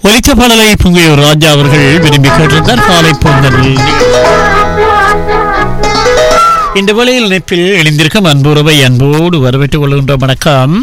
ஒலித்த பாடலை புங்கையூர் ராஜா அவர்கள் விரும்பி கேட்டிருந்தார் காலை பொங்கலில் இந்த வேளையில் இணைப்பில் இணைந்திருக்கும் அன்புறவை அன்போடு வரவேற்றுக் கொள்கின்ற வணக்கம்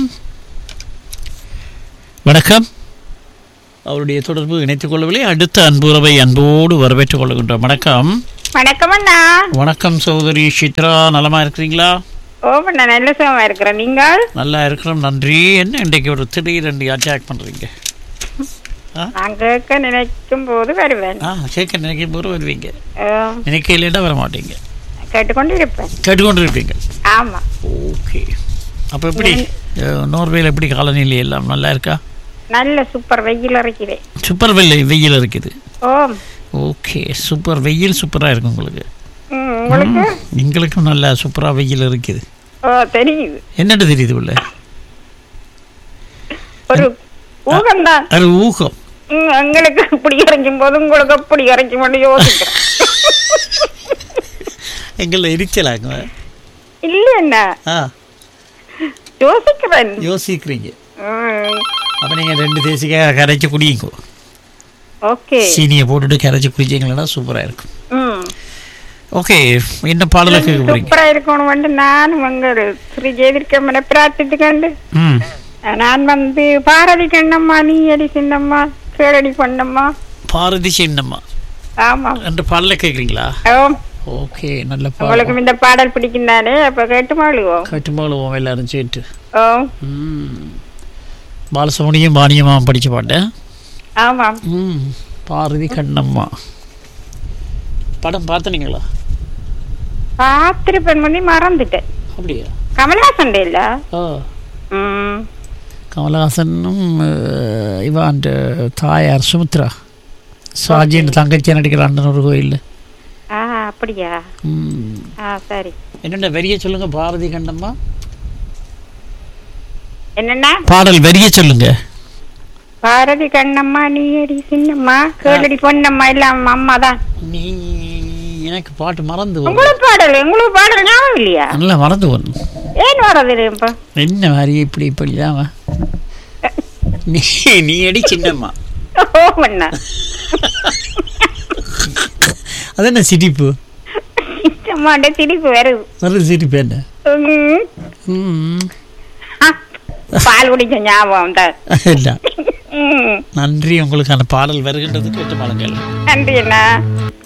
வணக்கம் அவருடைய தொடர்பு இணைத்துக் கொள்ளவில்லை அடுத்த அன்புறவை அன்போடு வரவேற்றுக் கொள்கின்ற வணக்கம் வணக்கம் அண்ணா வணக்கம் சகோதரி சித்ரா நலமா இருக்கிறீங்களா ஓ அண்ணா நல்ல சுகமா இருக்கிறேன் நீங்கள் நல்லா இருக்கிறோம் நன்றி என்ன இன்றைக்கு ஒரு திடீரெண்டு அட்டாக் பண்றீங்க நான் கேட்க நினைக்கும் போது வருவேன் ஆ கேட்க நினைக்கும் போது வருவீங்க ஓ, நினைக்க இல்லைன்னா வர மாட்டீங்க கேட்டுக்கொண்டு இருப்பேன் கேட்டுக்கொண்டு இருப்பீங்க ஆமா ஓகே அப்போ எப்படி அஹ், நோர்வேல எப்படி காலநிலை எல்லாம் நல்லா இருக்கா நல்ல சூப்பர் வெயில் இறக்கிறேன் சூப்பர் வெயில் வெயில் இருக்குது ஓ ஓகே சூப்பர் வெயில் சூப்பராக இருக்கும் உங்களுக்கு ம், உங்களுக்கு எங்களுக்கும் நல்லா சூப்பராக வெயில் இருக்குது ஓ தெரியுது என்னட்டு தெரியுது உள்ள ஒரு ஊகம்தான் அது ஊகம் ம், எங்களுக்கு இப்படி இறங்கும் போது உங்களுக்கு அப்படி இறக்கும் போது யோசிக்கிறேன் எங்களில் எரிச்சலாங்க இல்ல என்ன ஆ யோசிக்கிறேன் யோசிக்கிறீங்க ம், அப்போ நீங்கள் ரெண்டு தேசிக்காக கரைச்சி குடிங்க ஓகே சீனியை போட்டுட்டு கரைச்சி குடிச்சிங்கன்னா சூப்பராக இருக்கும் ம் ஓகே என்ன பாடலை கேட்க போறீங்க சூப்பரா இருக்கணும் வந்து நானும் உங்கள் ஸ்ரீ ஜெயதிர்க்கம்மனை பிரார்த்தித்து கண்டு ம் நான் வந்து பாரதி கண்ணம்மா நீ அடி சின்னம்மா கேளடி பொன்னம்மா பாரதி சின்னம்மா ஆமா ரெண்டு பாடலை கேட்குறீங்களா ஓ ஓகே நல்ல பாடல் உங்களுக்கு இந்த பாடல் பிடிக்கும் தானே அப்ப கேட்டு மாளுவோம் கட்டுமாளுவோம் எல்லாரும் சேர்த்து ஓ ம் பாலசுமணியும் வாணியம்மா படித்த பாட்டேன் ஆமா ம் பாரதி கண்ணம்மா படம் பார்த்தனீங்களா பார்த்திருப்பேன் முந்தி மறந்துட்டேன் அப்படியா கமலஹாசன் இல்ல ஓ ம் கமலஹாசனும் அஹ், இவான் தாயார் சுமித்ரா சாஜின்னு தங்கச்சி நடிக்கிற அண்ணன் ஒரு கோயில் ஆ அப்படியா ம் ஆ சரி என்னென்ன வெறிய சொல்லுங்க பாரதி கண்ணம்மா என்னன்னா பாடல் வெறிய சொல்லுங்க பாரதி கண்ணம்மா நீ அடி சின்னம்மா கேளடி பொன்னம்மா எல்லாம் அம்மா தான் நீ எனக்கு பாட்டு மறந்து போகும் உங்களுக்கு பாடல் உங்களுக்கு பாடல் ஞாபகம் இல்லையா நல்லா மறந்து போகணும் ஏன் வரது இப்ப என்ன மாதிரி இப்படி இப்படி தான் நீ நீ அடி சின்னம்மா ஓ அண்ணா அது என்ன சிரிப்பு சின்னம்மாண்ட சிரிப்பு வருது நல்ல சிரிப்பு என்ன ம். ம் ஆ, பால் குடிச்ச ஞாபகம் தான் இல்லை ம். நன்றி உங்களுக்கான பாடல் வருகின்றது கேட்டு பாருங்கள் நன்றி அண்ணா